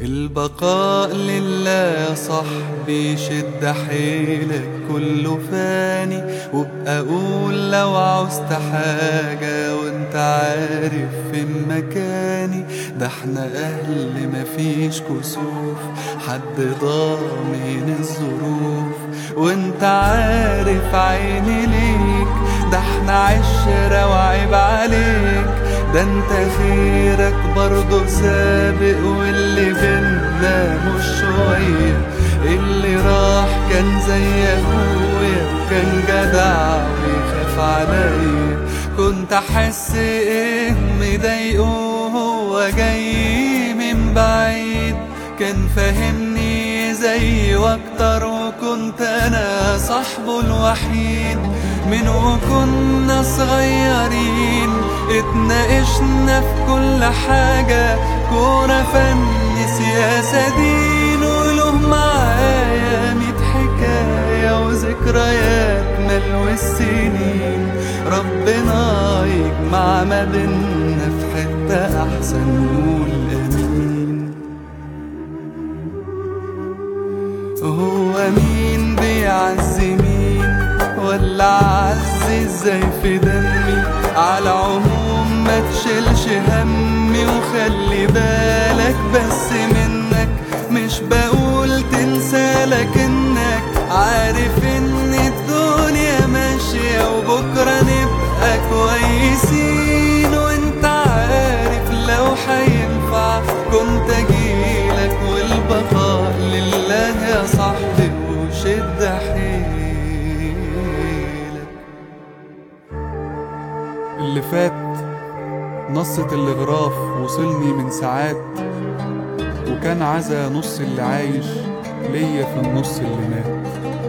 البقاء لله يا صاحبي شد حيلك كله فاني وابقى قول لو عوزت حاجة وانت عارف فين مكاني ده احنا اهل مفيش كسوف حد ضامن الظروف وانت عارف عيني ليك ده احنا عشرة وعيب عليك ده انت خيرك برضه سابق واللي بينا مش شوية اللي راح كان زي اخويا وكان جدع ويخاف عليا كنت احس ايه مضايقه هو جاي من بعيد كان فاهمني زي واكتر وكنت انا صاحبه الوحيد من وكنا صغيرين اتناقشنا في كل حاجة كورة فن سياسة دين وله معايا ميت حكاية وذكريات ملو السنين ربنا يجمع ما بينا في حتة أحسن نقول أمين هو مين بيعز مين ولا عز ازاي في دمي على عموم ما تشيلش همي وخلي بالك بس منك مش بقول تنسى لكنك عارف ان الدنيا ماشية وبكرة نبقى كويسين وانت عارف لو هينفع كنت اجيلك والبقاء لله يا صاحبي وشد حيلك اللي فات نصة الغراف وصلني من ساعات وكان عزا نص اللي عايش ليا في النص اللي مات